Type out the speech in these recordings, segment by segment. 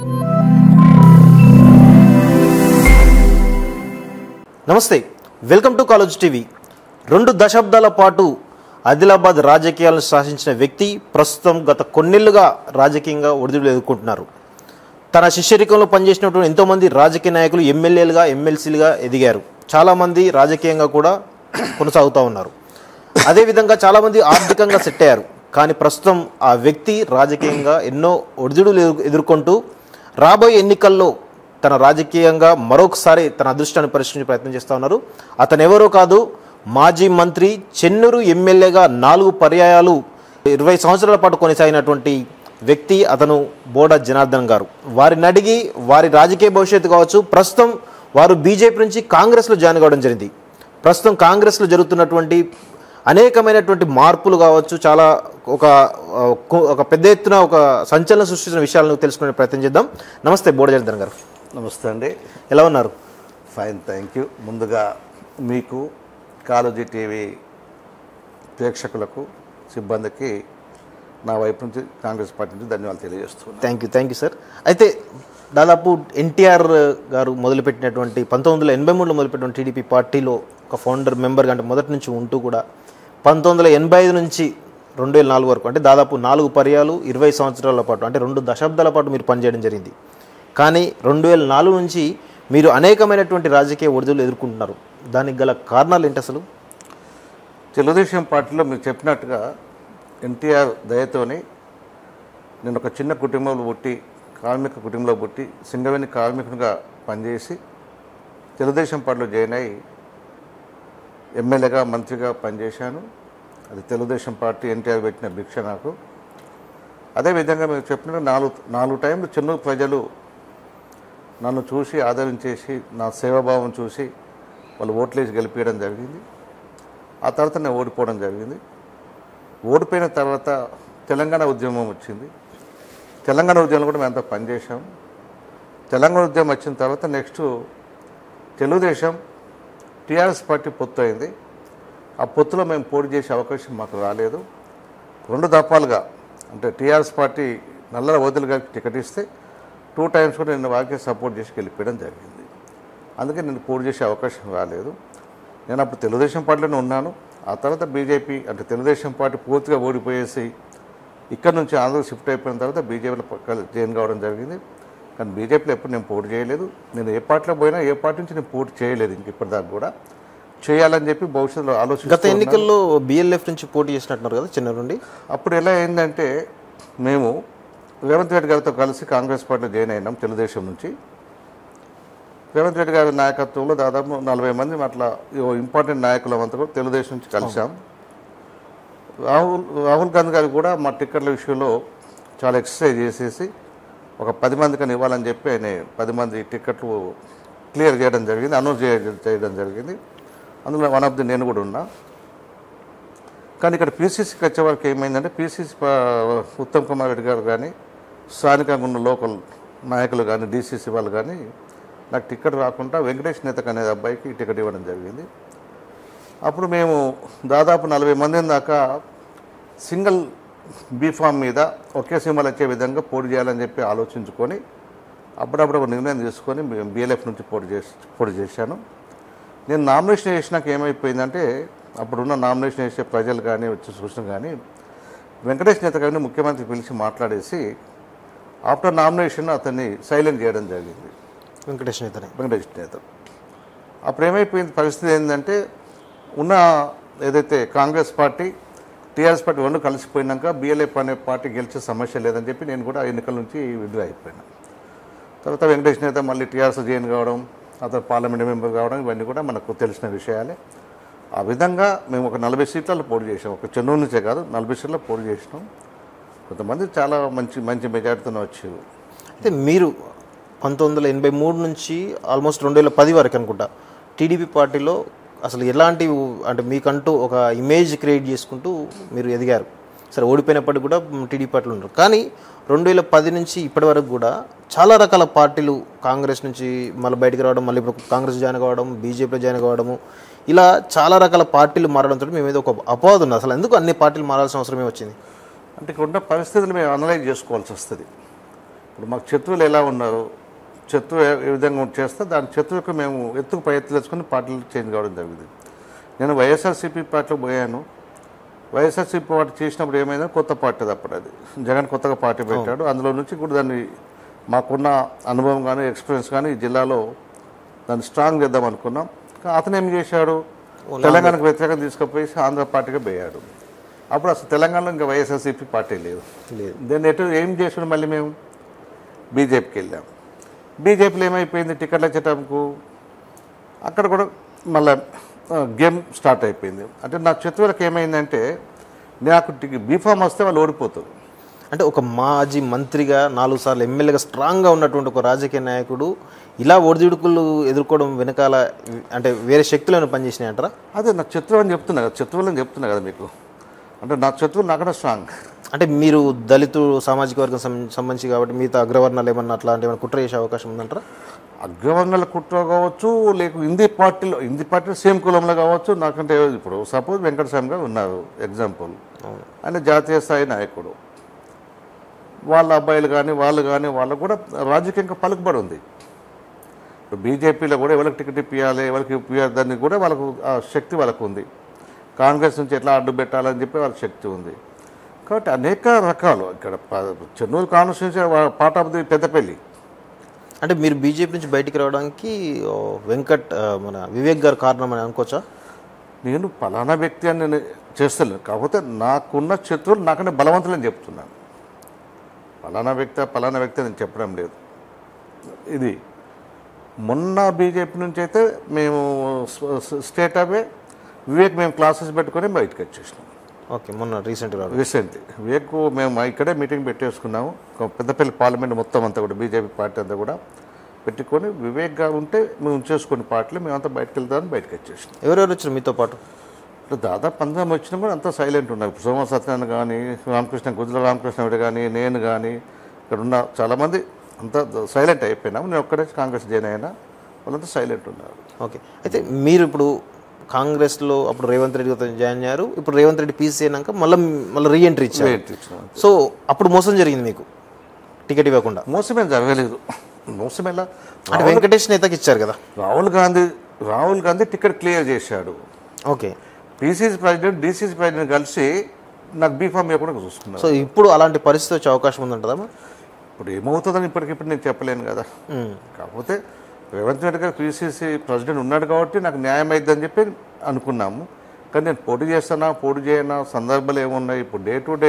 నమస్తే welcome to college TV రెండు దశాబ్దాల పాటు ఆదిలాబాద్ రాజకీయాలను శాసించిన వ్యక్తి ప్రస్తుతం గత కొన్నేళ్లుగా రాజకీయంగా ఒడిదుడులు ఎదుర్కొంటున్నారు తన శిష్యరికంలో పనిచేసినటువంటి ఎంతోమంది రాజకీయ నాయకులు ఎమ్మెల్యేలుగా ఎమ్మెల్సీలుగా ఎదిగారు చాలామంది రాజకీయంగా కూడా కొనసాగుతూ ఉన్నారు అదేవిధంగా చాలామంది ఆర్థికంగా సెట్ అయ్యారు కానీ ప్రస్తుతం ఆ వ్యక్తి రాజకీయంగా ఎన్నో ఒడిదుడులు ఎదుర్- ఎదుర్కొంటూ రాబోయే ఎన్నికల్లో తన రాజకీయంగా మరొకసారి తన అదృష్టాన్ని పరీక్షించే ప్రయత్నం చేస్తూ ఉన్నారు అతను ఎవరో కాదు మాజీ మంత్రి చెన్నూరు ఎమ్మెల్యేగా నాలుగు పర్యాయాలు ఇరవై సంవత్సరాల పాటు కొనసాగినటువంటి వ్యక్తి అతను బోడ జనార్దన్ గారు వారిని అడిగి వారి రాజకీయ భవిష్యత్తు కావచ్చు ప్రస్తుతం వారు బీజేపీ నుంచి కాంగ్రెస్లో జాయిన్ కావడం జరిగింది ప్రస్తుతం కాంగ్రెస్లో జరుగుతున్నటువంటి అనేకమైనటువంటి మార్పులు కావచ్చు చాలా ఒక ఆ, కు- ఒక పెద్ద ఎత్తున ఒక సంచలనం సృష్టించిన విషయాలను తెలుసుకునే ప్రయత్నం చేద్దాం నమస్తే బోడ జనార్దన్ గారు నమస్తే అండి ఎలా ఉన్నారు ఫైన్ థ్యాంక్ యూ ముందుగా మీకు కాలోజీ టీవీ ప్రేక్షకులకు సిబ్బందికి నా వైపు నుంచి కాంగ్రెస్ పార్టీ నుంచి ధన్యవాదాలు తెలియజేస్తున్నాను thank you thank you sir అయితే దాదాపు ఎన్టీఆర్ గారు మొదలుపెట్టినటువంటి పంతొమ్మిది వందల ఎనభై మూడులో మొదలుపెట్టిన టీడీపీ పార్టీలో ఒక ఫౌండర్ మెంబర్ అంటే మొదటి నుంచి ఉంటూ కూడా పంతొమ్మిది వందల ఎనభై ఐదు నుంచి రెండు వేల నాలుగు వరకు అంటే దాదాపు నాలుగు పర్యాలు ఇరవై సంవత్సరాల పాటు అంటే రెండు దశాబ్దాల పాటు మీరు పనిచేయడం జరిగింది కానీ రెండు వేల నాలుగు నుంచి మీరు అనేకమైనటువంటి రాజకీయ ఒడిదులు ఎదుర్కొంటున్నారు దానికి గల కారణాలు ఏంటి అసలు తెలుగుదేశం పార్టీలో మీరు చెప్పినట్టుగా ఎన్టీఆర్ దయతోని నేను ఒక చిన్న కుటుంబంలో పుట్టి కార్మిక కుటుంబంలో పుట్టి సింగవేణి కార్మికునిగా పనిచేసి తెలుగుదేశం పార్టీలో జాయిన్ అయ్యి ఎమ్మెల్యేగా మంత్రిగా పనిచేశాను అది తెలుగుదేశం పార్టీ ఎన్టీఆర్ పెట్టిన భిక్ష నాకు అదేవిధంగా మీరు చెప్పినట్టు నాలుగు నాలుగు టైంలు చెన్నూరు ప్రజలు నన్ను చూసి ఆదరించేసి నా సేవాభావం చూసి వాళ్ళు ఓట్లేసి గెలిపించడం జరిగింది ఆ తర్వాత నేను ఓడిపోవడం జరిగింది ఓడిపోయిన తర్వాత తెలంగాణ ఉద్యమం వచ్చింది తెలంగాణ ఉద్యమంలో కూడా మేము అంతా పనిచేసాం తెలంగాణ ఉద్యమం వచ్చిన తర్వాత నెక్స్ట్ తెలుగుదేశం టీఆర్ఎస్ పార్టీ పొత్తు అయింది ఆ పొత్తులో మేము పోటీ చేసే అవకాశం మాకు రాలేదు రెండు దఫాలుగా అంటే టీఆర్ఎస్ పార్టీ నల్లల వదిలి గారికి టికెట్ ఇస్తే టూ టైమ్స్ కూడా నేను వాకే సపోర్ట్ చేసి గెలిపించడం జరిగింది అందుకే నేను పోటీ చేసే అవకాశం రాలేదు నేను అప్పుడు తెలుగుదేశం పార్టీలోనే ఉన్నాను ఆ తర్వాత బీజేపీ అంటే తెలుగుదేశం పార్టీ పూర్తిగా ఓడిపోయేసి ఇక్కడ నుంచి ఆంధ్ర షిఫ్ట్ అయిపోయిన తర్వాత బీజేపీలో జాయిన్ కావడం జరిగింది కానీ బీజేపీలో ఎప్పుడు నేను పోటీ చేయలేదు నేను ఏ పార్టీలో పోయినా ఏ పార్టీ నుంచి నేను పోటీ చేయలేదు ఇంక ఇప్పటిదాకా కూడా చేయాలని చెప్పి భవిష్యత్తులో గత ఆలోచిస్తూ ఎన్నికల్లో బిఎల్ఎఫ్ నుంచి పోటీ చేసినట్టున్నారు కదా చిన్న నుండి అప్పుడు ఎలా అయిందంటే మేము రేవంత్ రెడ్డి గారితో కలిసి కాంగ్రెస్ పార్టీలో జాయిన్ అయినాం తెలుగుదేశం నుంచి రేవంత్ రెడ్డి గారి నాయకత్వంలో దాదాపు నలభై మంది అట్లా ఇంపార్టెంట్ నాయకులం అంతా కూడా తెలుగుదేశం నుంచి కలిసాం రాహుల్ రాహుల్ గాంధీ గారు కూడా మా టిక్కెట్ల విషయంలో చాలా ఎక్సర్సైజ్ చేసేసి ఒక పది మందికి ఇవ్వాలని చెప్పి ఆయన పది మంది టిక్కెట్లు క్లియర్ చేయడం జరిగింది అనౌన్స్ చేయడం జరిగింది అందులో వన్ ఆఫ్ ది నేను కూడా ఉన్నా కానీ ఇక్కడ పీసీసీకి వచ్చే వరకు ఏమైందంటే పీసీసీ ఉత్తమ్ కుమార్ రెడ్డి గారు కానీ స్థానికంగా ఉన్న లోకల్ నాయకులు కానీ డీసీసీ వాళ్ళు కానీ నాకు టికెట్ రాకుండా వెంకటేష్ నేతక్ అనే అబ్బాయికి టికెట్ ఇవ్వడం జరిగింది అప్పుడు మేము దాదాపు నలభై మంది దాకా సింగిల్ బీఫామ్ మీద ఒకే సింబల్ వచ్చే విధంగా పోటీ చేయాలని చెప్పి ఆలోచించుకొని అప్పుడప్పుడు ఒక నిర్ణయం తీసుకొని మేము బీఎల్ఎఫ్ నుంచి పోటీ చేసి పోటీ చేశాను నేను నామినేషన్ చేసినాక ఏమైపోయిందంటే అప్పుడున్న నామినేషన్ చేసే ప్రజలు కానీ వచ్చి చూసిన కానీ వెంకటేష్ నేత గారిని ముఖ్యమంత్రి పిలిచి మాట్లాడేసి ఆఫ్టర్ నామినేషన్ అతన్ని సైలెంట్ చేయడం జరిగింది వెంకటేష్ నేతనే వెంకటేష్ నేత అప్పుడు ఏమైపోయింది పరిస్థితి ఏంటంటే ఉన్న ఏదైతే కాంగ్రెస్ పార్టీ టీఆర్ఎస్ పార్టీ రెండు కలిసిపోయినాక బిఎల్ఎఫ్ అనే పార్టీ గెలిచే సమస్య లేదని చెప్పి నేను కూడా ఎన్నికల నుంచి విడుదల అయిపోయినా తర్వాత వెంకటేష్ నేత మళ్ళీ టీఆర్ఎస్ జాయిన్ కావడం అతను పార్లమెంట్ మెంబర్ కావడం ఇవన్నీ కూడా మనకు తెలిసిన విషయాలే ఆ విధంగా మేము ఒక నలభై సీట్లలో పోటీ చేసాం ఒక చెన్నూరు నుంచే కాదు నలభై సీట్లలో పోటీ చేసినాం కొంతమంది చాలా మంచి మంచి మెజార్టీతో వచ్చారు అయితే మీరు పంతొమ్మిది వందల ఎనభై మూడు నుంచి ఆల్మోస్ట్ రెండు వేల పది వరకు అనుకుంటా టీడీపీ పార్టీలో అసలు ఎలాంటి అంటే మీకంటూ ఒక ఇమేజ్ క్రియేట్ చేసుకుంటూ మీరు ఎదిగారు సరే ఓడిపోయినప్పటికీ కూడా టీడీపీ పార్టీలు ఉన్నారు కానీ రెండు వేల పది నుంచి ఇప్పటి వరకు కూడా చాలా రకాల పార్టీలు కాంగ్రెస్ నుంచి మళ్ళీ బయటకు రావడం మళ్ళీ ఇప్పుడు కాంగ్రెస్ జాయిన్ కావడం బీజేపీలో జాయిన్ కావడము ఇలా చాలా రకాల పార్టీలు మారడంతో మేము ఏదో ఒక అపవాదం ఉంది అసలు ఎందుకు అన్ని పార్టీలు మారాల్సిన అవసరమే వచ్చింది అంటే ఇక్కడ ఉన్న పరిస్థితులు మేము అనలైజ్ చేసుకోవాల్సి వస్తుంది ఇప్పుడు మాకు శత్రువులు ఎలా ఉన్నారు శత్రువు ఏ ఏ విధంగా చేస్తే దాని శత్రువుకు మేము ఎత్తుకు పై ఎత్తు తెచ్చుకొని పార్టీలు చేంజ్ కావడం జరిగింది నేను వైఎస్ఆర్సీపీ పార్టీలో పోయాను వైఎస్ఆర్సీపీ పార్టీ చేసినప్పుడు ఏమైందో కొత్త పార్టీ అది అప్పుడు అది జగన్ కొత్తగా పార్టీ పెట్టాడు అందులో నుంచి కూడా దాన్ని మాకున్న అనుభవం కానీ ఎక్స్పీరియన్స్ కానీ ఈ జిల్లాలో దాన్ని స్ట్రాంగ్ చేద్దాం అనుకున్నాం కానీ అతను ఏం చేశాడు తెలంగాణకు వ్యతిరేకంగా తీసుకుపోయి ఆంధ్ర పార్టీగా పోయాడు అప్పుడు అసలు తెలంగాణలో ఇంకా వైఎస్ఆర్సీపీ పార్టీ లేదు లేదు దాన్ని ఎటు ఏం చేసాడు మళ్ళీ మేము బీజేపీకి వెళ్ళాం బీజేపీలో ఏమైపోయింది టికెట్లు వచ్చేటప్పుడు అక్కడ కూడా మళ్ళీ గేమ్ స్టార్ట్ అయిపోయింది అంటే నా శత్రువులకు ఏమైందంటే నాకు బీఫామ్ వస్తే వాళ్ళు ఓడిపోతారు అంటే ఒక మాజీ మంత్రిగా నాలుగు సార్లు ఎమ్మెల్యేగా స్ట్రాంగ్గా ఉన్నటువంటి ఒక రాజకీయ నాయకుడు ఇలా ఒడిదుడుకులు ఎదుర్కోవడం వెనకాల అంటే వేరే శక్తులు ఏమైనా పనిచేసినాయి అంటారా అదే నా శత్రువు అని చెప్తున్నా కదా శత్రువులు అని చెప్తున్నా కదా మీకు అంటే నా శత్రువులు నాకన్నా స్ట్రాంగ్ అంటే మీరు దళితు సామాజిక వర్గం సం- సంబంధించి కాబట్టి మిగతా అగ్రవర్ణాలు ఏమన్నా అట్లాంటి ఏమైనా కుట్ర చేసే అవకాశం ఉందంటారా అగ్రవర్ణాల కుట్ర కావచ్చు లేక హిందీ పార్టీలో హిందీ పార్టీలో సేమ్ కులంలో కావచ్చు నాకంటే ఇప్పుడు సపోజ్ వెంకటస్వామి గారు ఉన్నారు ఎగ్జాంపుల్ ఆయన జాతీయ స్థాయి నాయకుడు వాళ్ళ అబ్బాయిలు కానీ వాళ్ళు కానీ వాళ్ళకు కూడా రాజకీయంగా పలుకుబడి ఉంది ఇప్పుడు బీజేపీలో కూడా ఎవరికి టికెట్ ఇప్పించాలి ఎవరికి ఇప్పించాలి దాన్ని కూడా వాళ్ళకు ఆ శక్తి వాళ్ళకు ఉంది కాంగ్రెస్ నుంచి ఎట్లా అడ్డు పెట్టాలని చెప్పి వాళ్ళకి శక్తి ఉంది కాబట్టి అనేక రకాలు ఇక్కడ ప- Chennur constituency part of the Peddapalli అంటే మీరు బీజేపీ నుంచి బయటికి రావడానికి ఓ, వెంకట్ ఆ, మన వివేక్ గారు కారణం అని అనుకోవచ్చా నేను ఫలానా వ్యక్తి అని నేను చేస్తలేను కాకపోతే నాకున్న శత్రువులు నాకన్నా బలవంతులని చెప్తున్నాను ఫలానా వ్యక్తి ఫలానా వ్యక్తి అని నేను చెప్పడం లేదు ఇది మొన్న బీజేపీ నుంచి అయితే మేము స్వ- స్వ- స్టేట్ అవే వివేక్ మేము క్లాసెస్ పెట్టుకొని బయటకు వచ్చేసినాం ఓకే మొన్న రీసెంట్ రావడం రీసెంట్లీ వివేక్ మేము ఇక్కడే మీటింగ్ పెట్టేసుకున్నాము ఒక పెద్దపల్లి పార్లమెంట్ మొత్తం అంతా కూడా బీజేపీ పార్టీ అంతా కూడా పెట్టుకొని వివేక్గా ఉంటే మేము ఉంచేసుకుని పార్టీలు మేమంతా బయటకు వెళ్తామని బయటకు వచ్చేసినాం ఎవరెవరు వచ్చారు మీతో పాటు ఇప్పుడు దాదాపు పంతొమ్మిది వచ్చినా కూడా అంతా సైలెంట్ ఉన్నారు ఇప్పుడు సోమ సత్యనారాయణ కానీ రామకృష్ణ గుజ్జల రామకృష్ణ కానీ నేను కానీ ఇక్కడ ఉన్న చాలామంది అంతా సైలెంట్ అయిపోయినాము నేను ఒక్కడే కాంగ్రెస్ జాయిన్ అయినా వాళ్ళంతా సైలెంట్ ఉన్నారు ఓకే అయితే మీరు ఇప్పుడు కాంగ్రెస్లో అప్పుడు రేవంత్ రెడ్డి జాయిన్ అయ్యారు ఇప్పుడు రేవంత్ రెడ్డి పీసీ అయినాక మళ్ళీ మళ్ళీ రీఎంట్రీ ఇచ్చారు Entry ఇచ్చినాం. సో అప్పుడు మోసం జరిగింది మీకు టికెట్ ఇవ్వకుండా మోసమేం జరగలేదు మోసం ఎలా అంటే వెంకటేష్ నేతకి ఇచ్చారు కదా రాహుల్ గాంధీ రాహుల్ గాంధీ టికెట్ క్లియర్ చేశాడు okay PCC president DCC president కలిసి నాకు బీఫామ్ ఇవ్వకుండా చూసుకున్నారు సో ఇప్పుడు అలాంటి పరిస్థితి వచ్చే అవకాశం ఉందంటదా మరి? ఇప్పుడు ఏమవుతుందని ఇప్పటికిప్పుడు నేను చెప్పలేను కదా మ్మ్. కాకపోతే రేవంత్ రెడ్డి గారు పీసీసీ ప్రెసిడెంట్ ఉన్నాడు కాబట్టి నాకు న్యాయం అయిద్దని చెప్పి అనుకున్నాము కానీ నేను పోటీ చేస్తానా పోటీ చేయనా సందర్భాలు ఏమున్నాయి ఇప్పుడు డే టు డే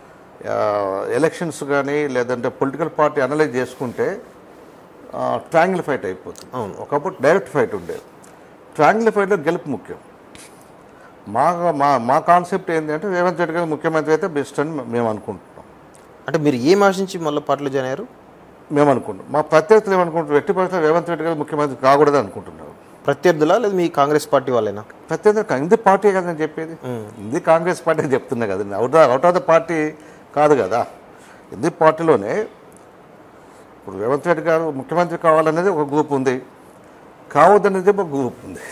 ఎలక్షన్స్ కానీ లేదంటే పొలిటికల్ పార్టీ అనలైజ్ చేసుకుంటే ట్రాంగిల్ ఫైట్ అయిపోతుంది అవును. ఒకప్పుడు డైరెక్ట్ ఫైట్ ఉండేది ట్రాంగిల్ ఫైట్లో గెలుపు ముఖ్యం మా మా మా కాన్సెప్ట్ ఏంటంటే రేవంత్ రెడ్డి గారు ముఖ్యమంత్రి అయితే బెస్ట్ అని మేము అనుకుంటున్నాం అంటే మీరు ఏం ఆశించి మళ్ళీ పార్టీలో జాయిన్ అయ్యారు మేము అనుకుంటున్నాం మా ప్రత్యర్థులు ఏమనుకుంటారు వ్యక్తి పరిస్థితులు రేవంత్ రెడ్డి గారు ముఖ్యమంత్రి కాకూడదు అనుకుంటున్నారు ప్రత్యర్థులా లేదా మీ కాంగ్రెస్ పార్టీ వాళ్ళేనా ప్రత్యర్థి హిందీ పార్టీ కదా నేను చెప్పేది హిందీ కాంగ్రెస్ పార్టీ అని చెప్తున్నా కదా out out of the party కాదు కదా హిందీ పార్టీలోనే ఇప్పుడు రేవంత్ రెడ్డి గారు ముఖ్యమంత్రి కావాలనేది ఒక గ్రూప్ ఉంది కావద్దనేది ఒక గ్రూప్ ఉంది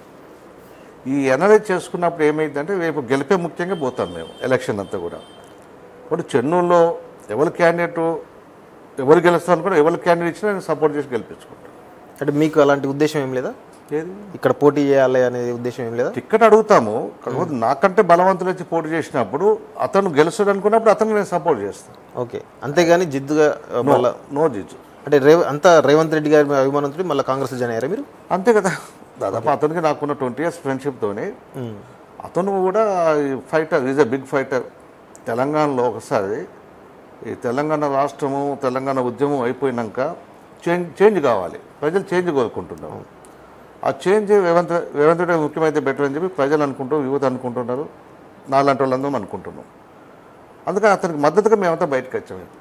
ఈ ఎనలైజ్ చేసుకున్నప్పుడు ఏమైందంటే రేపు గెలిపే ముఖ్యంగా పోతాం మేము ఎలక్షన్ అంతా కూడా ఇప్పుడు చెన్నూరులో ఎవరి క్యాండిడేట్ ఎవరు గెలుస్తాను కూడా ఎవరి క్యాండిడేట్ ఇచ్చినా నేను సపోర్ట్ చేసి గెలిపించుకుంటాను అంటే మీకు అలాంటి ఉద్దేశం ఏం లేదా ఏది ఇక్కడ పోటీ చేయాలి అనే ఉద్దేశం ఏం లేదా టికెట్ అడుగుతాము కాకపోతే నాకంటే బలవంతులు వచ్చి పోటీ చేసినప్పుడు అతను గెలుస్తాడు అనుకున్నప్పుడు అతను నేను సపోర్ట్ చేస్తాను ఓకే అంతేగాని జిద్దుగా ఆ, మళ్ళా నో జిజు అంటే రేవ అంతా రేవంత్ రెడ్డి గారి అభిమానంతో మళ్ళీ కాంగ్రెస్ జాయిన్ అయ్యారా మీరు అంతే కదా దాదాపు అతనికి నాకున్న ట్వంటీ ఇయర్స్ ఫ్రెండ్షిప్తోని అతను కూడా fighter is a big fighter తెలంగాణలో ఒకసారి ఈ తెలంగాణ రాష్ట్రము తెలంగాణ ఉద్యమం అయిపోయినాక చేంజ్ చేంజ్ కావాలి ప్రజలు చేంజ్ కోరుకుంటున్నారు ఆ చేంజ్ రేవంత్ రేవంత్ రెడ్డి ముఖ్యమైతే బెటర్ అని చెప్పి ప్రజలు అనుకుంటూ యువత అనుకుంటున్నారు నాలాంటి వాళ్ళందరం అనుకుంటున్నాం అందుకని అతనికి మద్దతుగా మేమంతా బయటకు వచ్చాము ఇప్పుడు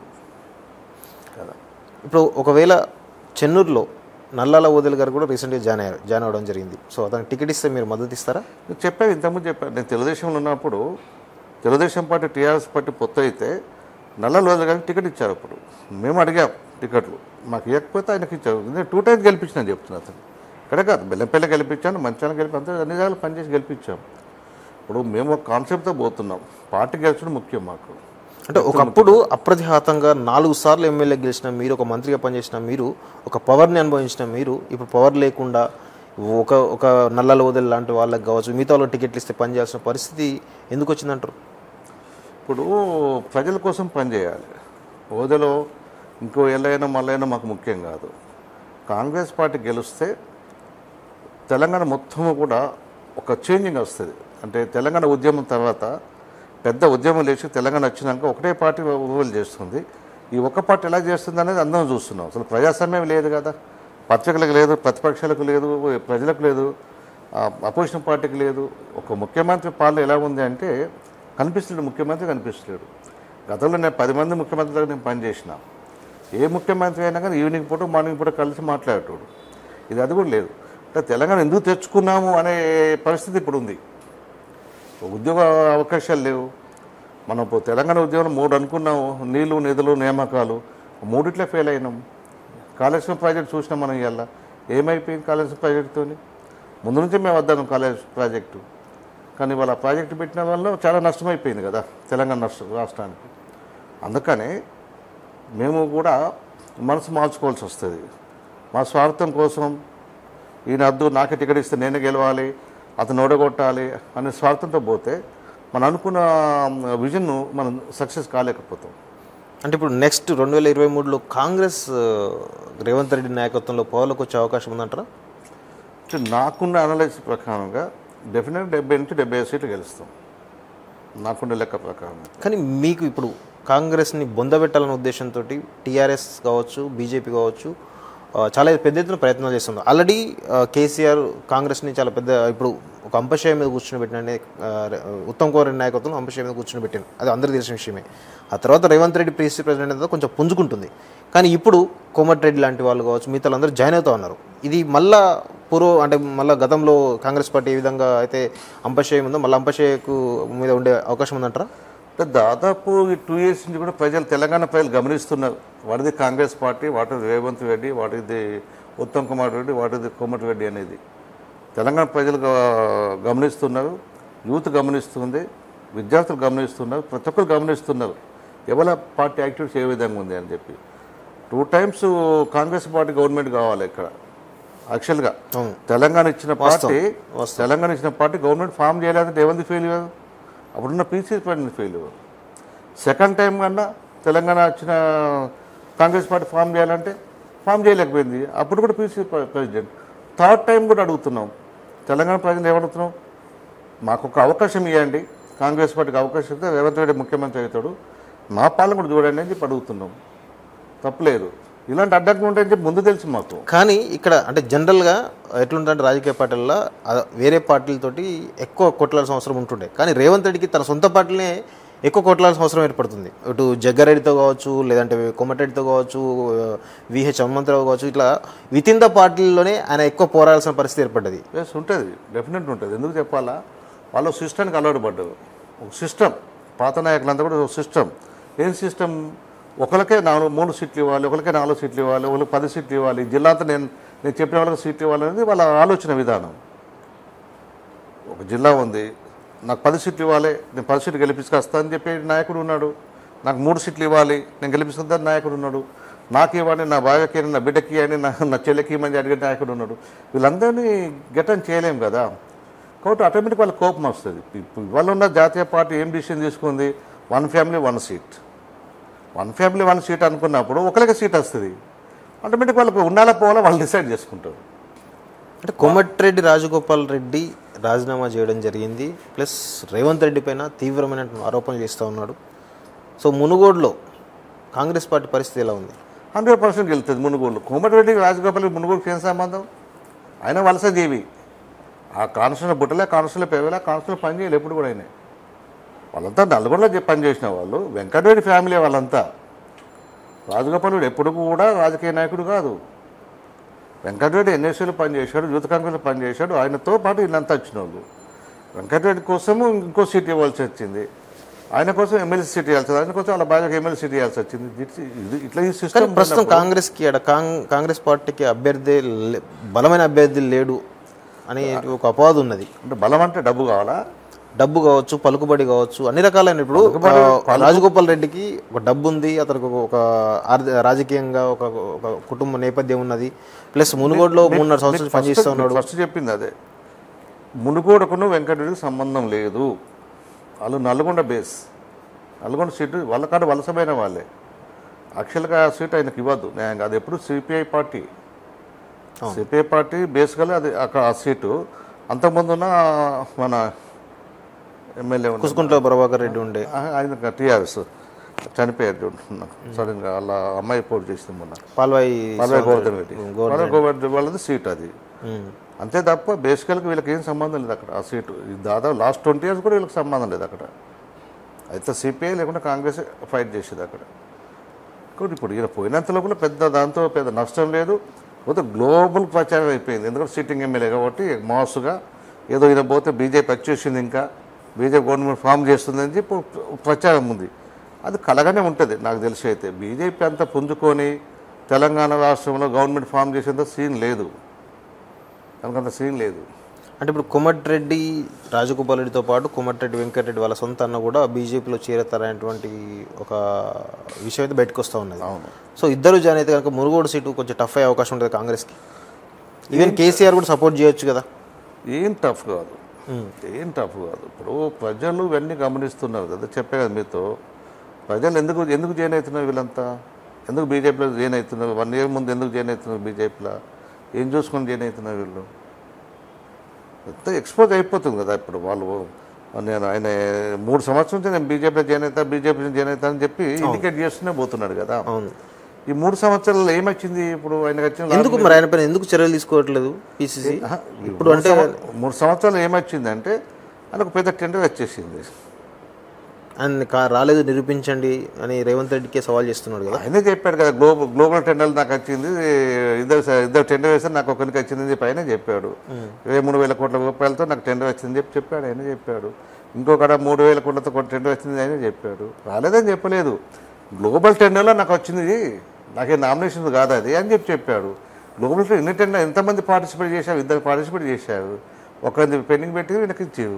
కదా ఇప్పుడు ఒకవేళ చెన్నూరులో నల్లాల ఓదెల్ గారు కూడా రీసెంట్గా జాయిన్ అయ్యారు జాయిన్ అవ్వడం జరిగింది సో అతనికి టికెట్ ఇస్తే మీరు మద్దతు ఇస్తారా నేను చెప్పాను ఇంతకుముందు చెప్పాను నేను తెలుగుదేశంలో ఉన్నప్పుడు తెలుగుదేశం పార్టీ టీఆర్ఎస్ పార్టీ పొత్తు అయితే నల్ల రోజులు కానీ టికెట్ ఇచ్చారు అప్పుడు మేము అడిగాం టికెట్లు మాకు ఇవ్వకపోతే ఆయనకి ఇచ్చారు నేను టూ టైమ్స్ గెలిపించిన చెప్తున్నా అతను ఇక్కడే కాదు బెల్లంపల్లి గెలిపించాను మంచాలను గెలిపి అంతా అన్ని జాగాలు పనిచేసి గెలిపించాం ఇప్పుడు మేము ఒక కాన్సెప్ట్తో పోతున్నాం పార్టీ గెలిచడం ముఖ్యం మాకు అంటే ఒకప్పుడు అప్రతిహాతంగా నాలుగు సార్లు ఎమ్మెల్యే గెలిచిన మీరు ఒక మంత్రిగా పనిచేసిన మీరు ఒక పవర్ని అనుభవించిన మీరు ఇప్పుడు పవర్ లేకుండా ఒక ఒక నల్లల వదిలి లాంటి వాళ్ళకి కావచ్చు మిగతా వాళ్ళకి టికెట్లు ఇస్తే పనిచేయాల్సిన పరిస్థితి ఎందుకు వచ్చిందంటారు ఇప్పుడు ప్రజల కోసం పనిచేయాలి హోదాలో ఇంకో ఎల్లైనా మళ్ళైనా మాకు ముఖ్యం కాదు కాంగ్రెస్ పార్టీ గెలిస్తే తెలంగాణ మొత్తం కూడా ఒక చేంజింగ్ వస్తుంది అంటే తెలంగాణ ఉద్యమం తర్వాత పెద్ద ఉద్యమం లేచి తెలంగాణ వచ్చినాక ఒకటే పార్టీ రూల్ చేస్తుంది ఈ ఒక్క పార్టీ ఎలా చేస్తుంది అనేది అందరం చూస్తున్నాం అసలు ప్రజాస్వామ్యం లేదు కదా పత్రికలకు లేదు ప్రతిపక్షాలకు లేదు ప్రజలకు లేదు అపోజిషన్ పార్టీకి లేదు ఒక ముఖ్యమంత్రి పాలన ఎలా ఉంది అంటే కనిపిస్తున్నాడు ముఖ్యమంత్రి కనిపిస్తున్నాడు గతంలో నేను పది మంది ముఖ్యమంత్రి దగ్గర నేను పనిచేసిన ఏ ముఖ్యమంత్రి అయినా కానీ ఈవినింగ్ పూట మార్నింగ్ పూట కలిసి మాట్లాడేటోడు ఇది అది కూడా లేదు అంటే తెలంగాణ ఎందుకు తెచ్చుకున్నాము అనే పరిస్థితి ఇప్పుడు ఉంది ఉద్యోగ అవకాశాలు లేవు మనం ఇప్పుడు తెలంగాణ ఉద్యోగం మూడు అనుకున్నాము నీళ్లు నిధులు నియామకాలు మూడిట్లే ఫెయిల్ అయినాం కాళేశ్వరం ప్రాజెక్ట్ చూసినాం మనం ఇవాళ ఏమైపోయింది కాళేశ్వరం ప్రాజెక్టుతో ముందు నుంచే మేము వద్దాము కాలేజ్ ప్రాజెక్టు కానీ వాళ్ళ ప్రాజెక్టు పెట్టిన వల్ల చాలా నష్టమైపోయింది కదా తెలంగాణ నష్ట రాష్ట్రానికి అందుకని మేము కూడా మనసు మార్చుకోవాల్సి వస్తుంది మా స్వార్థం కోసం ఈయన అద్దు నాకే టికెట్ ఇస్తే నేనే గెలవాలి అతను ఓడగొట్టాలి అనే స్వార్థంతో పోతే మనం అనుకున్న విజన్ను మనం సక్సెస్ కాలేకపోతాం అంటే ఇప్పుడు నెక్స్ట్ రెండు వేల ఇరవై మూడులో కాంగ్రెస్ ఆ, రేవంత్ రెడ్డి నాయకత్వంలో పవర్లోకి వచ్చే అవకాశం ఉందంటారా అంటే నాకున్న అనలైజ్ ప్రకారంగా డెఫినెట్ డెబ్బై నుంచి డెబ్బై ఐదు సీట్లు గెలుస్తాం నాకున్న లెక్క ప్రకారం కానీ మీకు ఇప్పుడు కాంగ్రెస్ని బొందబెట్టాలనే ఉద్దేశంతో టీఆర్ఎస్ కావచ్చు బీజేపీ కావచ్చు ఆ, చాలా పెద్ద ఎత్తున ప్రయత్నాలు చేస్తుంది ఆల్రెడీ కేసీఆర్ కాంగ్రెస్ని చాలా పెద్ద ఇప్పుడు ఒక అంపశయ మీద కూర్చుని పెట్టిన ఉత్తమ్ కుమార్ రెడ్డి నాయకత్వంలో అంపశయ మీద కూర్చుని పెట్టింది అది అందరికీ తెలిసిన విషయమే ఆ తర్వాత రేవంత్ రెడ్డి ప్రీసీ ప్రెసిడెంట్ అనేది కొంచెం పుంజుకుంటుంది కానీ ఇప్పుడు కోమటిరెడ్డి లాంటి వాళ్ళు కావచ్చు మిగతా అందరూ జాయిన్ అవుతా ఉన్నారు ఇది మళ్ళా పూర్వ అంటే మళ్ళీ గతంలో కాంగ్రెస్ పార్టీ ఏ విధంగా అయితే అంపశయం ఉందో మళ్ళీ అంపశయకు మీద ఉండే అవకాశం ఉందంటారా అంటే దాదాపు ఈ టూ ఇయర్స్ నుంచి కూడా ప్రజలు తెలంగాణ ప్రజలు గమనిస్తున్నారు వాటిది కాంగ్రెస్ పార్టీ వాటిది రేవంత్ రెడ్డి వాటిది ఉత్తమ్ కుమార్ రెడ్డి వాటిది కోమటి రెడ్డి అనేది తెలంగాణ ప్రజలు గ- గమనిస్తున్నారు యూత్ గమనిస్తుంది విద్యార్థులు గమనిస్తున్నారు ప్రతి ఒక్కరు గమనిస్తున్నారు ఎవరి పార్టీ యాక్టివిటీస్ ఏ విధంగా ఉంది అని చెప్పి two times Congress party government కావాలి ఇక్కడ యాక్చువల్గా అవును. తెలంగాణ ఇచ్చిన పార్టీ తెలంగాణ ఇచ్చిన పార్టీ గవర్నమెంట్ ఫామ్ చేయలేదంటే ఏమంది ఫెయిల్ కాదు అప్పుడున్న PC president fail second time కన్నా తెలంగాణ వచ్చిన కాంగ్రెస్ పార్టీ ఫామ్ చేయాలంటే ఫామ్ చేయలేకపోయింది అప్పుడు కూడా పీసీ ప్రెసిడెంట్ థర్డ్ టైం కూడా అడుగుతున్నాం తెలంగాణ ప్రజలు ఏమడుగుతున్నాం మాకు ఒక అవకాశం ఇవ్వండి కాంగ్రెస్ పార్టీకి అవకాశం ఇస్తే రేవంత్ రెడ్డి ముఖ్యమంత్రి అవుతాడు మా పాలన కూడా చూడండి అని చెప్పి అడుగుతున్నాం తప్పలేదు ఇలాంటి అడ్డంకులు ఉంటాయని చెప్పి ముందు తెలుసు మాకు కానీ ఇక్కడ అంటే జనరల్గా ఎట్లుంటుందంటే రాజకీయ పార్టీల్లో ఆ వేరే పార్టీలతోటి ఎక్కువ కొట్లాడాల్సిన అవసరం ఉంటుండే కానీ రేవంత్ రెడ్డికి తన సొంత పార్టీలనే ఎక్కువ కొట్లాడాల్సిన అవసరం ఏర్పడుతుంది ఇటు జగ్గారెడ్డితో కావచ్చు లేదంటే కోమటిరెడ్డితో కావచ్చు విహెచ్ హనుమంతరావు కావచ్చు ఇట్లా విత్ ఇన్ ద పార్టీలోనే ఆయన ఎక్కువ పోరాడాల్సిన పరిస్థితి ఏర్పడ్డది ఎస్ ఉంటుంది డెఫినెట్ ఉంటుంది ఎందుకు చెప్పాలా వాళ్ళు సిస్టమ్కి అలవాటు పడ్డారు ఒక సిస్టమ్ పాత నాయకులంతా కూడా ఒక సిస్టమ్ ఏం సిస్టమ్ ఒకరికే నాలుగు మూడు సీట్లు ఇవ్వాలి ఒకరికే నాలుగు సీట్లు ఇవ్వాలి ఒకరికి పది సీట్లు ఇవ్వాలి జిల్లా అంతా నేను నేను చెప్పిన వాళ్ళకి సీట్లు ఇవ్వాలి అనేది వాళ్ళ ఆలోచన విధానం ఒక జిల్లా ఉంది నాకు పది సీట్లు ఇవ్వాలి నేను పది సీట్లు గెలిపించుకొస్తా అని చెప్పే నాయకుడు ఉన్నాడు నాకు మూడు సీట్లు ఇవ్వాలి నేను గెలిపిస్తుందని నాయకుడు ఉన్నాడు నాకు ఇవ్వండి నా భార్యకి నా బిడ్డకి అని నా నా చెల్లెకి ఇవ్వమని అడిగే నాయకుడు ఉన్నాడు వీళ్ళందరినీ గెటన్ చేయలేం కదా కాబట్టి ఆటోమేటిక్ వాళ్ళ కోపం వస్తుంది ఇప్పుడు ఇవాళ ఉన్న జాతీయ పార్టీ ఏం డిసిషన్ తీసుకుంది one family one seat one family one seat అనుకున్నప్పుడు ఒకరికి సీట్ వస్తుంది ఆటోమేటిక్ వాళ్ళకి ఉండాలా పోవాలా వాళ్ళు డిసైడ్ చేసుకుంటారు అంటే కోమటిరెడ్డి రాజగోపాల్ రెడ్డి రాజీనామా చేయడం జరిగింది ప్లస్ రేవంత్ రెడ్డి పైన తీవ్రమైన ఆరోపణలు చేస్తూ ఉన్నాడు సో మునుగోడులో కాంగ్రెస్ పార్టీ పరిస్థితి ఎలా ఉంది హండ్రెడ్ పర్సెంట్ గెలుతుంది మునుగోలు కోమటిరెడ్డి రాజగోపాల్ మునుగోలుకి ఏం సంబంధం ఆయన వలస జీవి ఆ కాన్స్టిట్యూషన్ బుట్టలే కాన్స్టిట్యూషన్ పేవలే కాన్స్టిట్యూషన్ పని చేయలేదు ఎప్పుడు కూడా ఆయన వాళ్ళంతా నల్గొండలో చె- పని చేసిన వాళ్ళు వెంకటరెడ్డి ఫ్యామిలీ వాళ్ళంతా రాజగోపాల్ రెడ్డి ఎప్పుడు కూడా రాజకీయ నాయకుడు కాదు వెంకటరెడ్డి ఎన్ఎస్సీలో పనిచేశాడు యూత్ కాంగ్రెస్లో పనిచేశాడు ఆయనతో పాటు వీళ్ళంతా వచ్చిన వాళ్ళు వెంకటరెడ్డి కోసము ఇంకో సీట్ ఇవ్వాల్సి వచ్చింది ఆయన కోసం ఎమ్మెల్సీ సీట్ ఇవ్వాల్సి వచ్చింది ఆయన కోసం వాళ్ళ భార్యకు ఎమ్మెల్సీ సీట్ ఇవ్వాల్సి వచ్చింది ఇది- ఇది- ఇట్లా ఈ కానీ సిస్టమ్ ప్రస్తుతం కాంగ్రెస్కి ఆడ కాంగ్ కాంగ్రెస్ పార్టీకి అభ్యర్థి లే- బలమైన అభ్యర్థి లేడు అనే ఒక అపవాదు ఉన్నది అంటే బలం అంటే డబ్బు కావాలా డబ్బు కావచ్చు పలుకుబడి కావచ్చు అన్ని రకాలైన ఇప్పుడు ఆ, రాజగోపాల్ రెడ్డికి ఒక డబ్బు ఉంది అతనికి ఒక- ఒక ఆర్థ- రాజకీయంగా ఒక ఒక కుటుంబ నేపథ్యం ఉన్నది ప్లస్ మునుగోడులో మూడున్నర సంవత్సరాలు పనిచేస్తూ ఉన్నాడు ఫస్ట్ చెప్పింది అదే మునుగోడకును వెంకటరెడ్డికి సంబంధం లేదు వాళ్ళు నల్గొండ బేస్ నల్గొండ సీటు వాళ్ళకాడ వలసమైన వాళ్ళే యాక్చువల్గా ఆ సీట్ ఆయనకి ఇవ్వద్దు నేను అది ఎప్పుడు సిపిఐ పార్టీ సిపిఐ పార్టీ బేసికల్గా అది అక్కడ ఆ సీటు అంతకుముందు ఉన్న మన ఎమ్మెల్యే ఉన్న కుసుకుంట్ల ప్రభాకర్ రెడ్డి ఉండే ఆ, ఆయన టీఆర్ఎస్ చనిపోయారు చూడండి సడన్గా వాళ్ళ అమ్మాయి పోటీ చేసింది మొన్న పాల్వాయి పదవి గోవర్ధన్ రెడ్డి పదవి గోవర్ధన్ వాళ్ళది సీట్ అది ఉమ్. అంతే తప్ప బేసికల్గా వీళ్ళకి ఏం సంబంధం లేదు అక్కడ ఆ సీటు ఇది దాదాపు లాస్ట్ ట్వంటీ ఇయర్స్ కూడా వీళ్ళకి సంబంధం లేదు అక్కడ అయితే సిపిఐ లేకుండా కాంగ్రెస్ ఫైట్ చేసేది అక్కడ కాబట్టి ఇప్పుడు ఈయన పోయినంత లోపల పెద్ద దాంతో పెద్ద నష్టం లేదు పోతే గ్లోబల్ ప్రచారం అయిపోయింది ఎందుకంటే సిట్టింగ్ ఎమ్మెల్యే కాబట్టి మాస్గా ఏదో ఈయన పోతే బీజేపీ వచ్చేసింది ఇంకా బీజేపీ గవర్నమెంట్ ఫామ్ చేస్తుందని చెప్పి ప్రచారం ఉంది అది కలగానే ఉంటుంది నాకు తెలిసి అయితే బీజేపీ అంతా పుంజుకొని తెలంగాణ రాష్ట్రంలో గవర్నమెంట్ ఫామ్ చేసేంత సీన్ లేదు తనకంత సీన్ లేదు అంటే ఇప్పుడు కోమటిరెడ్డి రాజగోపాల్ రెడ్డితో పాటు కోమటిరెడ్డి వెంకటరెడ్డి వాళ్ళ సొంత అన్న కూడా బీజేపీలో చేరతారనేటువంటి ఒక విషయం అయితే బయటకు వస్తూ ఉన్నది అవును సో ఇద్దరు జాయిన్ అయితే కనుక మునుగోడు సీటు కొంచెం టఫ్ అయ్యే అవకాశం ఉంటుంది కాంగ్రెస్కి ఈవెన్ కేసీఆర్ కూడా సపోర్ట్ చేయొచ్చు కదా ఏం టఫ్ కాదు ఏం టఫ్ కాదు ఇప్పుడు ప్రజలు ఇవన్నీ గమనిస్తున్నారు కదా చెప్పే కదా మీతో ప్రజలు ఎందుకు ఎందుకు జాయిన్ అవుతున్నారు వీళ్ళంతా ఎందుకు బీజేపీలో జాయిన్ అవుతున్నారు వన్ ఇయర్ ముందు ఎందుకు జాయిన్ అవుతున్నారు బీజేపీలో ఏం చూసుకొని జాయిన్ అవుతున్నారు వీళ్ళు ఎంత ఎక్స్పోజ్ అయిపోతుంది కదా ఇప్పుడు వాళ్ళు నేను ఆయన మూడు సంవత్సరం నుంచి నేను బీజేపీలో జాయిన్ అవుతా బీజేపీ జాయిన్ అవుతా అని చెప్పి ఇండికేట్ చేస్తూనే పోతున్నాడు కదా అవును ఈ మూడు సంవత్సరాల్లో ఏమొచ్చింది ఇప్పుడు ఆయనకు వచ్చిన ఎందుకు మరి ఆయన పైన ఎందుకు చర్యలు తీసుకోవట్లేదు పీసీసీ ఇప్పుడు అంటే మూడు సంవత్సరాలు ఏమొచ్చిందంటే ఆయనకు పెద్ద టెండర్ వచ్చేసింది ఆయన కా- రాలేదు నిరూపించండి అని రేవంత్ రెడ్డికే సవాల్ చేస్తున్నాడు కదా ఆయనే చెప్పాడు కదా గ్లోబల్ గ్లోబల్ టెండర్లు నాకు వచ్చింది ఇద్దరు స- ఇద్దరు టెండర్ వేస్తే నాకు ఒకరికి వచ్చిందని చెప్పి ఆయన చెప్పాడు ఇరవై మూడు వేల కోట్ల రూపాయలతో నాకు టెండర్ వచ్చిందని చెప్పి చెప్పాడు ఆయన చెప్పాడు ఇంకొకడ మూడు వేల కోట్లతో ఒక టెండర్ వచ్చింది ఆయన చెప్పాడు రాలేదని చెప్పలేదు గ్లోబల్ టెండర్లో నాకు వచ్చింది నాకే నామినేషన్ కాదు అది అని చెప్పి చెప్పాడు గ్లోబల్ టెండర్ ఎన్ని టెండర్ ఎంతమంది పార్టిసిపేట్ చేశారు ఇద్దరు పార్టిసిపేట్ చేశారు ఒకరిని పెండింగ్ పెట్టి వీళ్ళకి ఇచ్చారు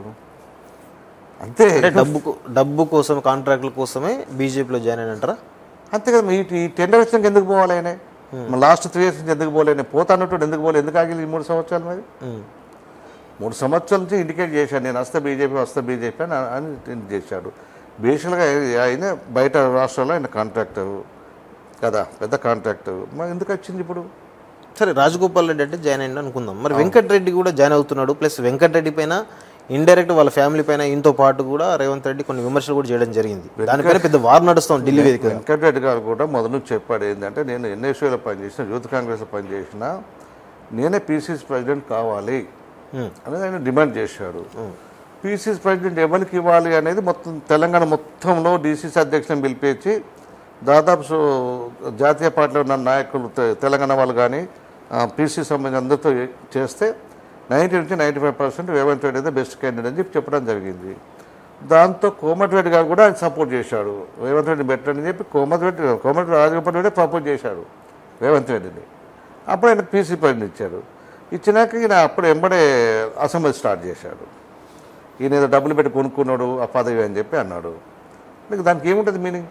అంతే అంటే డబ్బు కో- డబ్బు కోసం కాంట్రాక్టుల కోసమే బీజేపీలో జాయిన్ అయిన అంటారా అంతే కదా ఈ ఈ టెండర్ వచ్చినాక ఎందుకు పోవాలి ఆయన లాస్ట్ త్రీ ఇయర్స్ నుంచి ఎందుకు పోలేను పోతా అన్నట్టు ఎందుకు పోలేదు ఎందుకు ఆగి ఈ మూడు సంవత్సరాలు మరి ఉమ్. మూడు సంవత్సరాల నుంచి ఇండికేట్ చేశాడు నేను వస్తా బీజేపీ వస్తా బీజేపీ అని అని ఇండికేట్ చేశాడు బేసిక్గా ఆయన బయట రాష్ట్రాల్లో ఆయన కాంట్రాక్టర్ కదా పెద్ద కాంట్రాక్టర్ మరి ఎందుకు వచ్చింది ఇప్పుడు సరే రాజగోపాల్ రెడ్డి అంటే జాయిన్ అయ్యింది అనుకుందాం మరి వెంకటరెడ్డి కూడా జాయిన్ అవుతున్నాడు ప్లస్ వెంకటరెడ్డి పైన ఇండైరెక్ట్ వాళ్ళ ఫ్యామిలీ పైన ఇంతో పాటు కూడా రేవంత్ రెడ్డి కొన్ని విమర్శలు కూడా చేయడం జరిగింది దానిపైన పెద్ద వార్ నడుస్తాం ఢిల్లీ వేదిక వెంకటరెడ్డి గారు కూడా మొదలు నుంచి చెప్పాడు ఏంటంటే నేను ఎన్ఎస్యూలో పనిచేసిన యూత్ కాంగ్రెస్లో పనిచేసిన నేనే పీసీసీ ప్రెసిడెంట్ కావాలి ఉమ్. అనేది ఆయన డిమాండ్ చేశాడు పీసీసీ ప్రెసిడెంట్ ఎవరికి ఇవ్వాలి అనేది మొత్తం తెలంగాణ మొత్తంలో డీసీసీ అధ్యక్షులను పిలిపించి దాదాపు సో జాతీయ పార్టీలో ఉన్న నాయకులు తె- తెలంగాణ వాళ్ళు కానీ పీసీ సంబంధించిన అందరితో చేస్తే నైంటీ నుంచి ninety five percent Revanth Reddy అయితే బెస్ట్ క్యాండిడేట్ అని చెప్పి చెప్పడం జరిగింది దాంతో కోమటిరెడ్డి గారు కూడా ఆయన సపోర్ట్ చేశాడు రేవంత్ రెడ్డి పెట్టండి అని చెప్పి కోమటిరెడ్డి కోమటిరెడ్డి రాజగోపాల్ రెడ్డి ప్రపోజ్ చేశాడు రేవంత్ రెడ్డిని అప్పుడు ఆయన పీసీ ప్రెసిడెంట్ ఇచ్చాడు ఇచ్చినాక ఈయన అప్పుడు ఎంబడే అసెంబ్లీ స్టార్ట్ చేశాడు ఈయన ఏదో డబ్బులు పెట్టి కొనుక్కున్నాడు ఆ పదవి అని చెప్పి అన్నాడు నీకు దానికి ఏముంటుంది మీనింగ్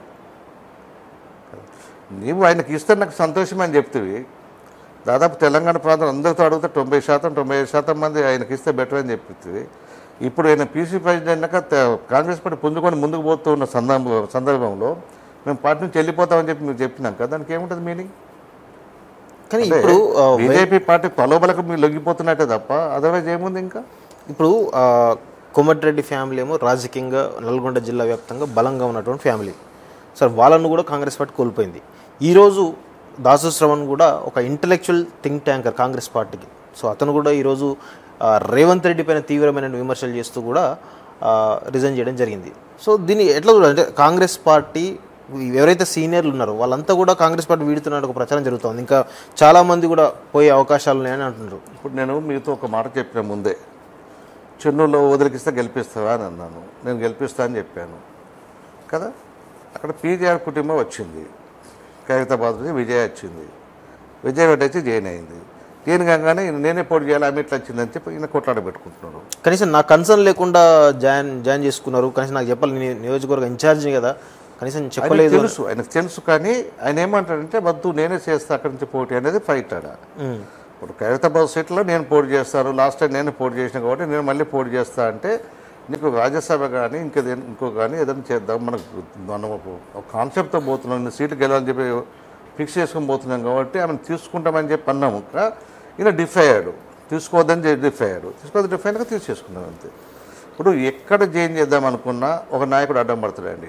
నీవు ఆయనకి ఇస్తే నాకు సంతోషం అని చెప్తివి దాదాపు తెలంగాణ ప్రాంతం అందరితో అడిగితే తొంభై శాతం తొంభై ఐదు శాతం మంది ఆయనకి ఇస్తే బెటర్ అని చెప్తుంది ఇప్పుడు ఆయన పీసీ ప్రెసిడెంట్ అయినాక తె- కాంగ్రెస్ పార్టీ పుంజుకొని ముందుకు పోతూ ఉన్న సందర్భ సందర్భంలో మేము పార్టీ నుంచి వెళ్ళిపోతామని చెప్పి మీరు చెప్పినాక దానికి ఏముంటుంది మీనింగ్ కానీ ఇప్పుడు ఆ, బీజేపీ పార్టీ పలోబలకు మీరు లొంగిపోతున్నట్టే తప్ప అదర్వైజ్ ఏముంది ఇంకా ఇప్పుడు ఆ, కోమటిరెడ్డి ఫ్యామిలీ ఏమో రాజకీయంగా నల్గొండ జిల్లా వ్యాప్తంగా బలంగా ఉన్నటువంటి ఫ్యామిలీ సార్ వాళ్ళను కూడా కాంగ్రెస్ పార్టీ కోల్పోయింది ఈరోజు దాసు శ్రవణ్ కూడా ఒక ఇంటలెక్చువల్ థింక్ ట్యాంకర్ కాంగ్రెస్ పార్టీకి సో అతను కూడా ఈరోజు ఆ, రేవంత్ రెడ్డి పైన తీవ్రమైన విమర్శలు చేస్తూ కూడా రిజైన్ చేయడం జరిగింది సో దీన్ని ఎట్లా చూడాలి అంటే కాంగ్రెస్ పార్టీ ఎవరైతే సీనియర్లు ఉన్నారో వాళ్ళంతా కూడా కాంగ్రెస్ పార్టీ వీడుతున్నట్టు ఒక ప్రచారం జరుగుతుంది ఇంకా చాలామంది కూడా పోయే అవకాశాలు ఉన్నాయని అంటున్నారు ఇప్పుడు నేను మీతో ఒక మాట చెప్పిన ముందే చెన్నూరులో వదిలికిస్తే గెలిపిస్తావా అని అన్నాను నేను గెలిపిస్తా అని చెప్పాను కదా అక్కడ పీజీఆర్ కుటుంబం వచ్చింది ఖైరతాబాద్ నుంచి విజయ వచ్చింది విజయ రెడ్డి వచ్చి జాయిన్ అయింది దేని కాగానే నేనే పోటీ చేయాలి ఆమె ఎట్లా వచ్చిందని చెప్పి ఈయన కొట్లాడ పెట్టుకుంటున్నారు కనీసం నా కన్సర్న్ లేకుండా జాయిన్ జాయిన్ చేసుకున్నారు కనీసం నాకు చెప్పాలి నేను నియోజకవర్గ ఇన్ఛార్జిని కదా కనీసం ఆయనకు చెప్పలేదు తెలుసు ఆయనకు తెలుసు కానీ ఆయన ఏమంటాడంటే వద్దు నేనే చేస్తా అక్కడి నుంచి పోటీ అనేది ఫైట్ ఆడ ఉమ్, ఇప్పుడు ఖైరతాబాద్ సీట్లో నేను పోటీ చేస్తాను లాస్ట్ టైం నేను పోటీ చేసిన కాబట్టి నేను మళ్ళీ పోటీ చేస్తా అంటే నీకు రాజ్యసభ కానీ ఇంకా ఇంకో కానీ ఏదైనా చేద్దాం మనకు మనం ఒక కాన్సెప్ట్తో పోతున్నాం నేను సీటు గెలవాలని చెప్పి ఫిక్స్ చేసుకొని పోతున్నాం కాబట్టి ఆమెను తీసుకుంటామని చెప్పి అన్నాము ఇంకా ఈయన డిఫై అయ్యాడు తీసుకోవద్దని చెప్పి డిఫై అయ్యాడు తీసుకోవద్దు డిఫై అయినాక తీసేసుకున్నాం అంతే ఇప్పుడు ఎక్కడ జాయిన్ చేద్దాం అనుకున్నా ఒక నాయకుడు అడ్డం పడతాడండి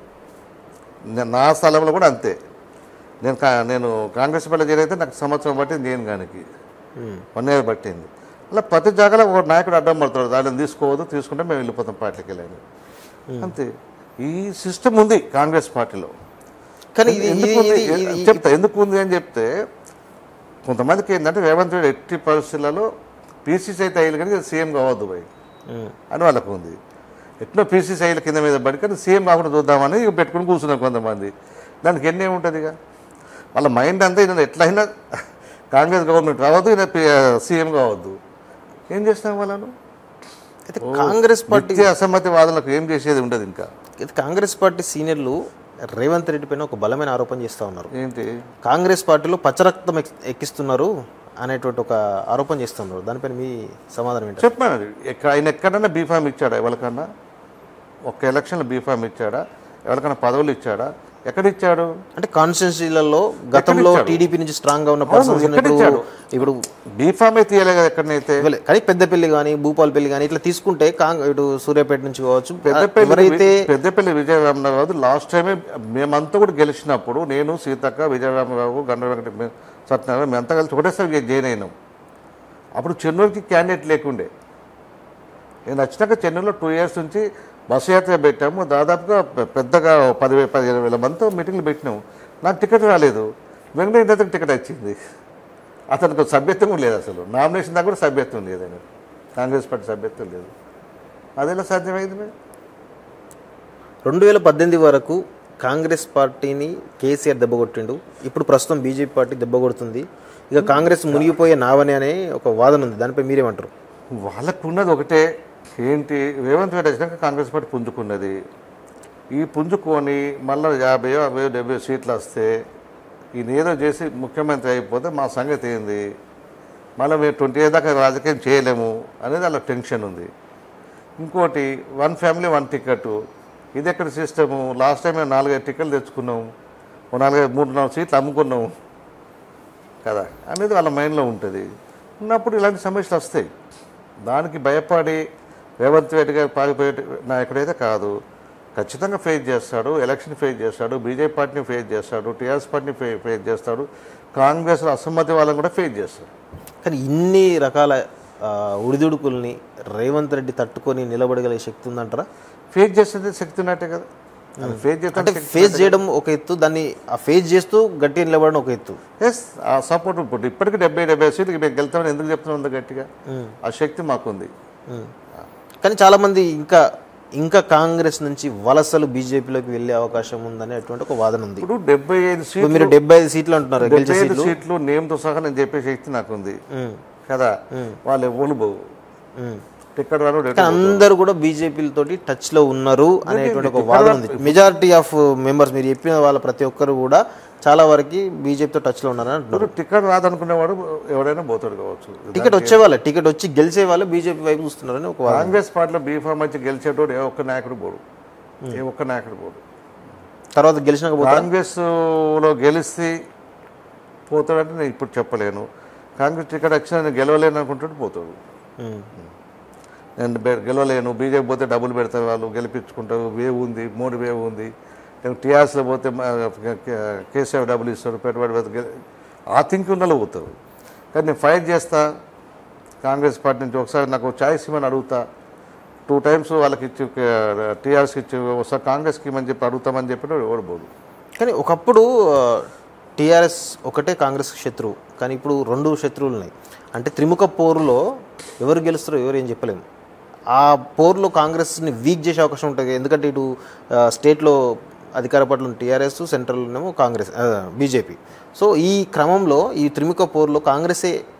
నే- నా స్థలంలో కూడా అంతే నేను కా నేను కాంగ్రెస్ పార్టీ చేరైతే నాకు సంవత్సరం పట్టింది నేను గానికి ఉమ్. వన్ ఇయర్ పట్టింది అలా ప్రతి జాగాలో ఒక నాయకుడు అడ్డం పడతాడు దాన్ని తీసుకోవద్దు తీసుకుంటే మేము వెళ్ళిపోతాం పార్టీకి వెళ్ళాను అంతే ఈ సిస్టమ్ ఉంది కాంగ్రెస్ పార్టీలో కానీ ఇది- ఇది- ఎందుకు ఉంది? ఇది- ఇది- చెప్తా ఎందుకు ఉంది అని చెప్తే కొంతమందికి ఏంటంటే రేవంత్ రెడ్డి ఎట్టి పరిస్థితులలో పీసీసీ అయితే అయ్యాలి కానీ సీఎం కావద్దు పోయి ఉమ్, అని వాళ్ళకు ఉంది ఎట్లా పీసీసీ అయ్యాలి కింద మీద పడి కానీ సీఎం కాకుండా చూద్దామని ఇక పెట్టుకుని కూర్చున్నారు కొంతమంది దానికి ఎన్ని ఉంటుంది ఇక వాళ్ళ మైండ్ అంతా ఈయన ఎట్లయినా కాంగ్రెస్ గవర్నమెంట్ రావద్దు ఈయన సీఎం కావద్దు ఏం చేస్తాం వాళ్ళను అయితే కాంగ్రెస్ పార్టీ నిత్య అసమ్మతి వాదులకు ఏం చేసేది ఉండదు ఇంకా అయితే కాంగ్రెస్ పార్టీ సీనియర్లు రేవంత్ రెడ్డి పైన ఒక బలమైన ఆరోపణ చేస్తూ ఉన్నారు ఏంటి కాంగ్రెస్ పార్టీలో పచ్చరక్తం ఎక్- ఎక్కిస్తున్నారు అనేటువంటి ఒక ఆరోపణ చేస్తున్నారు దానిపైన మీ సమాధానం ఏంటి చెప్పాను ఎక్క- ఆయన ఎక్కడన్నా బీఫామ్ ఇచ్చాడా ఎవరికన్నా ఒక్క ఎలక్షన్లో బీఫామ్ ఇచ్చాడా ఎవరికన్నా పదవులు ఇచ్చాడా ఎక్కడ ఇచ్చాడు అంటే కాన్స్టిట్యున్సీలలో గతంలో ఇచ్చాడు? టీడీపీ నుంచి స్ట్రాంగ్ గా ఉన్న పర్సన్స్ ఎక్కడ ఇప్పుడు ఇచ్చాడు? ఇప్పుడు బీఫామే తీయలే కదా ఎక్కడనైతే ఇవ్వలే. కానీ పెద్దపల్లి కానీ భూపాలపల్లి కానీ ఇట్లా తీసుకుంటే కాంగ్ ఇటు సూర్యాపేట నుంచి కావచ్చు పెద్దపల్లి ఎవరైతే పెద్దపల్లి విజయరామరావు లాస్ట్ టైమే మేమంతా కూడా గెలిచినప్పుడు నేను సీతక్క విజయరామరావు గండ వెంకట మే- సత్యనారాయణ మేమంతా కలిసి ఒకటేసారి జా- జాయిన్ అయినాం అప్పుడు చెన్నూరుకి క్యాండిడేట్ లేకుండే నేను వచ్చినాక చెన్నూరులో టూ ఇయర్స్ నుంచి బస్సు యాత్ర పెట్టాము దాదాపుగా పె- పెద్దగా పదివేల పదిహేను వేల మందితో మీటింగ్లు పెట్టినాము నాకు టికెట్ రాలేదు వెంకటేశ్వర టికెట్ వచ్చింది అతనికి సభ్యత్వం కూడా లేదు అసలు నామినేషన్ దాకా కూడా సభ్యత్వం లేదు ఆయన కాంగ్రెస్ పార్టీ సభ్యత్వం లేదు అదెలా సాధ్యమైంది మరి రెండు వేల పద్దెనిమిది వరకు కాంగ్రెస్ పార్టీని కేసీఆర్ దెబ్బకొట్టిండు ఇప్పుడు ప్రస్తుతం బీజేపీ పార్టీ దెబ్బకొడుతుంది ఇక కాంగ్రెస్ మునిగిపోయే నావని అనే ఒక వాదన ఉంది దానిపై మీరేమంటారు వాళ్ళకు ఉన్నది ఒకటే ఏంటి రేవంత్ రెడ్డి వచ్చినాక కాంగ్రెస్ పార్టీ పుంజుకున్నది ఈ పుంజుకొని మళ్ళీ యాభై అరవై డెబ్బై సీట్లు వస్తే ఈయన ఏదో చేసి ముఖ్యమంత్రి అయిపోతే మా సంగతి ఏంది మళ్ళీ మేము ట్వంటీ ఇయర్ దాకా రాజకీయం చేయలేము అనేది వాళ్ళ టెన్షన్ ఉంది ఇంకోటి వన్ ఫ్యామిలీ వన్ టికెట్ ఇది ఎక్కడ సిస్టము లాస్ట్ టైం మేము నాలుగైదు టికెట్లు తెచ్చుకున్నాం ఓ నాలుగైదు మూడు నాలుగు సీట్లు అమ్ముకున్నాం కదా అనేది వాళ్ళ మైండ్లో ఉంటుంది ఉన్నప్పుడు ఇలాంటి సమస్యలు వస్తాయి దానికి భయపడి రేవంత్ రెడ్డి గారు పారిపోయే నాయకుడైతే కాదు ఖచ్చితంగా ఫేస్ చేస్తాడు ఎలక్షన్ ఫేస్ చేస్తాడు బీజేపీ పార్టీని ఫేస్ చేస్తాడు టీఆర్ఎస్ పార్టీని ఫే ఫేస్ చేస్తాడు కాంగ్రెస్ అసమ్మతి వాళ్ళని కూడా ఫేస్ చేస్తాడు కానీ ఇన్ని రకాల ఆ, ఉడిదుడుకుల్ని రేవంత్ రెడ్డి తట్టుకొని నిలబడగలిగే శక్తి ఉందంటారా ఫేస్ చేస్తే శక్తి ఉన్నట్టే కదా అది ఫేస్ అంటే చేస్తే ఫేస్ చేయడం ఒక ఎత్తు దాన్ని ఆ ఫేస్ చేస్తూ గట్టిగా నిలబడడం ఒక ఎత్తు ఎస్ ఆ సపోర్ట్ ఇప్పుడు ఇప్పటికీ డెబ్బై డెబ్బై సీట్లకి మేము గెలుతామని ఎందుకు చెప్తున్నాం అంత గట్టిగా ఆ శక్తి మాకుంది ఉమ్. కానీ చాలా మంది ఇంకా ఇంకా కాంగ్రెస్ నుంచి వలసలు బీజేపీలోకి వెళ్ళే అవకాశం ఉందని అటువంటి ఒక వాదన ఉంది ఇప్పుడు డెబ్బై ఐదు ఇప్పుడు సీట్లు మీరు డెబ్బై ఐదు సీట్లు అంటున్నారు గెలిచే డెబ్బై ఐదు సీట్లు సీట్లు నేమ్తో సహా నేను చెప్పే శక్తి నాకుంది ఉమ్. కదా వాళ్ళు ఎవరు పోవు ఉమ్. టికెట్ రాను కానీ అందరూ కూడా బీజేపీ తోటి టచ్ లో ఉన్నారు అనేటువంటి ఒక వాదన ఉంది మెజారిటీ ఆఫ్ మెంబర్స్ మీరు చెప్పిన వాళ్ళ ప్రతి ఒక్కరు కూడా చాలా వరకు బీజేపీతో టచ్ లో ఉన్నారని అంటున్నారు ఇప్పుడు టికెట్ రాదనుకునేవాడు ఎవడైనా పోతాడు కావచ్చు టికెట్ వచ్చే వాళ్ళే టికెట్ వచ్చి గెలిచే వాళ్ళే బీజేపీ వైపు చూస్తున్నారని ఒక వాదన కాంగ్రెస్ పార్టీలో బీఫామ్ వచ్చి గెలిచేటోడు ఏ ఒక్క నాయకుడు పోడు ఏ ఒక్క నాయకుడు పోడు తర్వాత గెలిచినాక పోతారా? కాంగ్రెస్ లో గెలిస్తే పోతాడంటే నేను ఇప్పుడు చెప్పలేను కాంగ్రెస్ టికెట్ వచ్చినా నేను గెలవలేను అనుకుంటాడు పోతాడు ఉమ్. నేను బె- గెలవలేను బీజేపీ పోతే డబ్బులు పెడతారు వాళ్ళు గెలిపించుకుంటారు వేవ్ ఉంది మోడీ వేవ్ ఉంది నేను టీఆర్ఎస్లో పోతే మా- కే- కే- కేసీఆర్ డబ్బులు ఇస్తారు పెట్టుబడి పెడతారు గె- ఆ థింక్ ఉన్న వాళ్ళు పోతారు కానీ నేను ఫైట్ చేస్తా కాంగ్రెస్ పార్టీ నుంచి ఒకసారి నాకు ఛాయిస్ ఇవ్వమని అడుగుతా టూ టైమ్స్ వాళ్ళకి ఇచ్చి టీఆర్ఎస్కి ఇచ్చి ఒకసారి కాంగ్రెస్కి ఇవ్వమని చెప్పి అడుగుతామని చెప్పి ఎవరు పోదు కానీ ఒకప్పుడు టీఆర్ఎస్ ఒకటే కాంగ్రెస్ శత్రువు కానీ ఇప్పుడు రెండు శత్రువులు ఉన్నాయి అంటే త్రిముఖ పోరులో ఎవరు గెలుస్తారో ఎవరు ఏం చెప్పలేము ఆ పోరులో కాంగ్రెస్ని వీక్ చేసే అవకాశం ఉంటుంది ఎందుకంటే ఇటు ఆ, స్టేట్లో అధికార పట్ల టీఆర్ఎస్ సెంట్రల్లోనేమో కాంగ్రెస్ బీజేపీ సో ఈ క్రమంలో ఈ త్రిముఖ పోరులో కాంగ్రెసే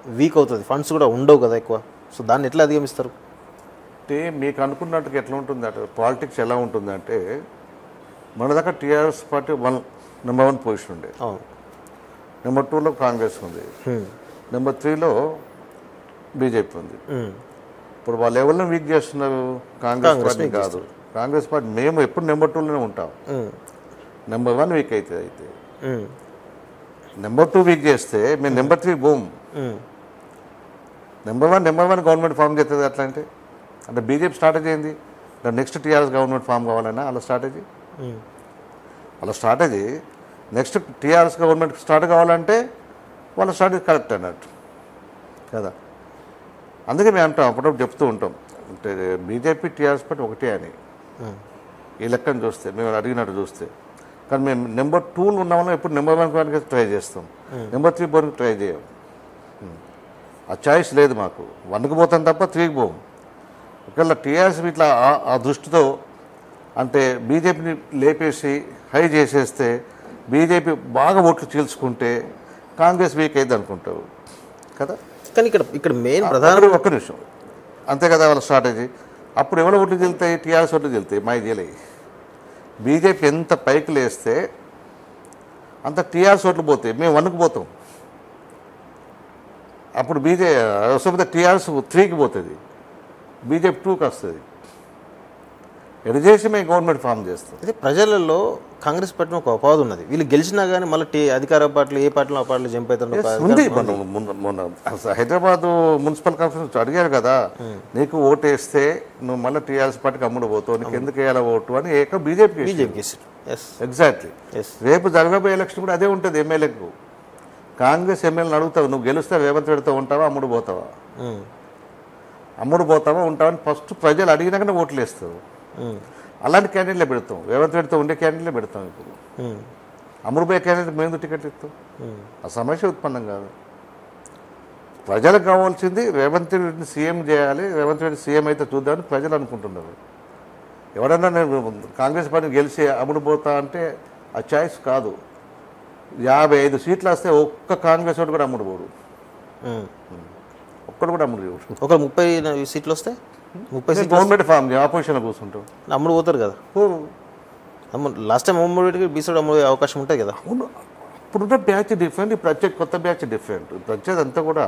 వీక్ అవుతుంది ఫండ్స్ కూడా ఉండవు కదా ఎక్కువ సో దాన్ని ఎట్లా అధిగమిస్తారు అంటే మీకు అనుకున్నట్టుగా ఎట్లా ఉంటుంది అంటే పాలిటిక్స్ ఎలా ఉంటుందంటే మన దగ్గర TRS party one number one position ఉండే అవును నెంబర్ టూలో కాంగ్రెస్ ఉంది హ్మ్. నెంబర్ త్రీలో బీజేపీ ఉంది హ్మ్. ఇప్పుడు వాళ్ళు ఎవరిని వీక్ చేస్తున్నారు కాంగ్రెస్ పార్టీ కాదు కాంగ్రెస్ పార్టీ మేము ఎప్పుడు నెంబర్ టూలోనే ఉంటాం హ్మ్. నెంబర్ వన్ వీక్ అవుతుంది అయితే హ్మ్. నెంబర్ టూ వీక్ చేస్తే మేము నెంబర్ త్రీ బూమ్ హ్మ్. Number one number one government form చేస్తుంది అట్లా అంటే అంటే బీజేపీ స్ట్రాటజీ ఏంది నెక్స్ట్ టీఆర్ఎస్ గవర్నమెంట్ ఫామ్ కావాలన్నా అలా స్ట్రాటజీ హ్మ్. వాళ్ళ strategy next TRS government start కావాలంటే వాళ్ళ స్ట్రాటజీ కరెక్ట్ అన్నట్టు కదా అందుకే మేము అంటాం అప్పుడప్పుడు చెప్తూ ఉంటాం అంటే బీజేపీ టీఆర్ఎస్ పార్టీ ఒకటే అని హ్మ్. ఈ లెక్కను చూస్తే మేము అడిగినట్టు చూస్తే కానీ మేము నెంబర్ టూలో ఉన్న వాళ్ళం ఎప్పుడు నెంబర్ వన్ వన్కి ట్రై చేస్తాం నెంబర్ త్రీ బోర్కి ట్రై చేయం ఉం. ఆ చాయిస్ లేదు మాకు వన్కి పోతాం తప్ప త్రీకి పోం ఒకవేళ టీఆర్ఎస్ ఇట్లా ఆ- ఆ దృష్టితో అంటే బీజేపీని లేపేసి హై చేసేస్తే బీజేపీ బాగా ఓట్లు చీల్చుకుంటే కాంగ్రెస్ వీక్ అయింది అనుకుంటారు కదా కానీ ఇక్కడ ఇక్కడ మెయిన్ ప్రధాన అప్పుడు ఒక్క నిమిషం అంతే కదా వాళ్ళ స్ట్రాటజీ అప్పుడు ఎవరు ఓట్లు చెల్తాయి టీఆర్ఎస్ ఓట్లు చెల్తాయి మాకు చేయలేయి బీజేపీ ఎంత పైకి లేస్తే అంత టీఆర్ఎస్ ఓట్లు పోతాయి మేము వన్కి పోతాం అప్పుడు బీజే అవసరమైతే టీఆర్ఎస్ త్రీకి పోతుంది బీజేపీ టూకి వస్తుంది ఎటు చేసి మేము గవర్నమెంట్ ఫామ్ చేస్తాం అయితే ప్రజలలో కాంగ్రెస్ పార్టీ ఒక అపవాదం ఉన్నది వీళ్ళు గెలిచినా కానీ మళ్ళీ టీ అధికార పార్టీలు ఏ పార్టీలో ఆ పార్టీలో జంప్ అవుతారు ఒక ఉంది మొన్న మొన్న మొన్న అసలు హైదరాబాద్ మున్సిపల్ కార్పొరేషన్ అడిగారు కదా నీకు ఓటు వేస్తే నువ్వు మళ్ళీ టీఆర్ఎస్ పార్టీకి అమ్ముడు పోతావు నీకు ఎందుకు వేయాలి ఓటు అని ఏక బీజేపీకి బీజేపీకి ఎస్ ఎగ్జాక్ట్లీ ఎస్ రేపు జరగబోయే ఎలక్షన్ కూడా అదే ఉంటుంది ఎమ్మెల్యేకు కాంగ్రెస్ ఎమ్మెల్యేని అడుగుతావు నువ్వు గెలిస్తే రేవంత్ రెడ్డితో ఉంటావా అమ్ముడు పోతావా అమ్ముడు పోతావా ఉంటావని ఫస్ట్ ప్రజలు అడిగినాకనే ఓట్లు వేస్తావు అలాంటి క్యాండిడేట్లే పెడతాం రేవంత్ రెడ్డితో ఉండే క్యాండిడేట్లే పెడతాం ఇప్పుడు అమ్ముడు పోయే క్యాండిడేట్ మేము టికెట్ ఇస్తాం ఆ సమస్య ఉత్పన్నం కాదు ప్రజలకు కావాల్సింది రేవంత్ రెడ్డిని సీఎం చేయాలి రేవంత్ రెడ్డి సీఎం అయితే చూద్దామని ప్రజలు అనుకుంటున్నారు ఎవడన్నా నేను కాంగ్రెస్ పార్టీ గెలిచి అమ్ముడు పోతా అంటే ఆ చాయిస్ కాదు యాభై ఐదు సీట్లు వస్తే ఒక్క కాంగ్రెస్ వాడు కూడా అమ్ముడు పోడు ఒక్కడు కూడా అమ్ముడు పోడు ఒక ముప్పై సీట్లు వస్తే ముప్పై సీట్లు గవర్నమెంట్ ఫామ్ ఆపోజిషన్లో కూర్చుంటాం అమ్ముడు పోతారు కదా అమ్ముడు లాస్ట్ టైం అమ్ముడికి బీసీడు అమ్ముడే అవకాశం ఉంటుంది కదా అవును ఇప్పుడున్న బ్యాచ్ డిఫరెంట్ ఇప్పుడు వచ్చే కొత్త బ్యాచ్ డిఫరెంట్ ఇప్పుడు వచ్చేదంతా కూడా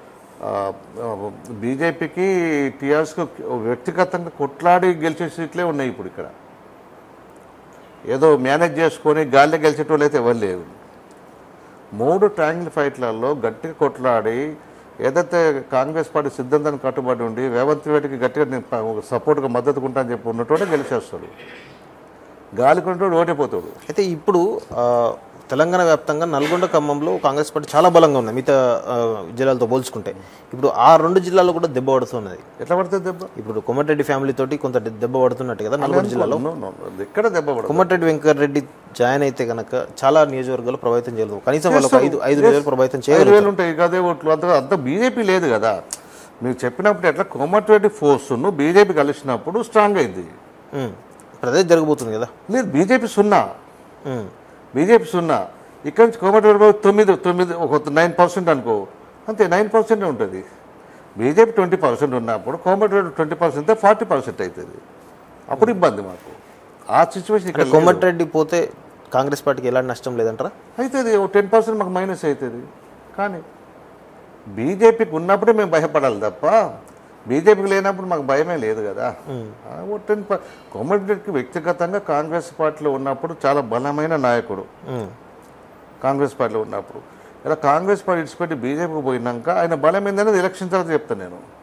బీజేపీకి టీఆర్ఎస్కి వ్యక్తిగతంగా కొట్లాడి గెలిచే సీట్లే ఉన్నాయి ఇప్పుడు ఇక్కడ ఏదో మేనేజ్ చేసుకొని గాలిలో గెలిచేటోళ్ళు అయితే ఎవరు లేవు మూడు ట్యాంగిల్ ఫైట్లలో గట్టిగా కొట్లాడి ఏదైతే కాంగ్రెస్ పార్టీ సిద్ధాంతానికి కట్టుబడి ఉండి రేవంత్ రెడ్డికి గట్టిగా నేను సపోర్ట్గా మద్దతు ఉంటానని చెప్పి ఉన్నటువంటి గెలిచేస్తాడు గాలి కొంటాడు ఓడిపోతాడు అయితే ఇప్పుడు ఆ, తెలంగాణ వ్యాప్తంగా నల్గొండ ఖమ్మంలో కాంగ్రెస్ పార్టీ చాలా బలంగా ఉంది మిగతా ఆ, జిల్లాలతో పోల్చుకుంటే ఇప్పుడు ఆ రెండు జిల్లాల్లో కూడా దెబ్బ పడుతున్నది ఎట్లా పడుతుంది దెబ్బ ఇప్పుడు కొమ్మటిరెడ్డి ఫ్యామిలీ తోటి కొంత దెబ్బ పడుతున్నట్టు కదా నల్గొండ జిల్లాలో No, no, no. ఎక్కడ దెబ్బ పడదు కొమ్మటిరెడ్డి వెంకటరెడ్డి జాయిన్ అయితే కనుక చాలా నియోజకవర్గాలు ప్రభావితం చేయలేదు కనీసం వాళ్ళకి ఐదు ఐదు వేలు ప్రభావితం ఐదు చేయగలరు వేలు ఉంటాయి ఇక అదే ఓట్లు అంత అంత బీజేపీ లేదు కదా మీరు చెప్పినప్పుడు ఎట్లా కోమటిరెడ్డి ఫోర్స్ను బీజేపీ కలిసినప్పుడు స్ట్రాంగ్ అయింది ఉమ్. ఇప్పుడు అదే జరగబోతుంది కదా లేదు బీజేపీ సున్నా ఉమ్. బీజేపీ సున్నా ఇక్కడ నుంచి కోమటిరెడ్డి బాబు తొమ్మిది తొమ్మిది ఒక నైన్ పర్సెంట్ అనుకో అంతే నైన్ పర్సెంట్ ఉంటుంది బీజేపీ ట్వంటీ పర్సెంట్ ఉన్నప్పుడు Komatireddy twenty percent forty percent అవుతుంది అప్పుడు ఇబ్బంది మాకు ఆ సిచ్యువేషన్ ఇక్కడ లేదు. కొమ్మటిరెడ్డి పోతే కాంగ్రెస్ పార్టీకి ఎలాంటి నష్టం లేదంటారా అవుతుంది ఓ టెన్ పర్సెంట్ మాకు మైనస్ అవుతుంది కానీ బీజేపీకి ఉన్నప్పుడే మేము భయపడాలి తప్ప బీజేపీకి లేనప్పుడు మాకు భయమే లేదు కదా ఆ, ఓ టెన్ కోమటిరెడ్డికి వ్యక్తిగతంగా కాంగ్రెస్ పార్టీలో ఉన్నప్పుడు చాలా బలమైన నాయకుడు ఉమ్. కాంగ్రెస్ పార్టీలో ఉన్నప్పుడు ఇలా కాంగ్రెస్ పార్టీ ఇడిచిపెట్టి బీజేపీకి పోయినాక ఆయన బలం ఏందనేది ఎలక్షన్ తర్వాత చెప్తాను నేను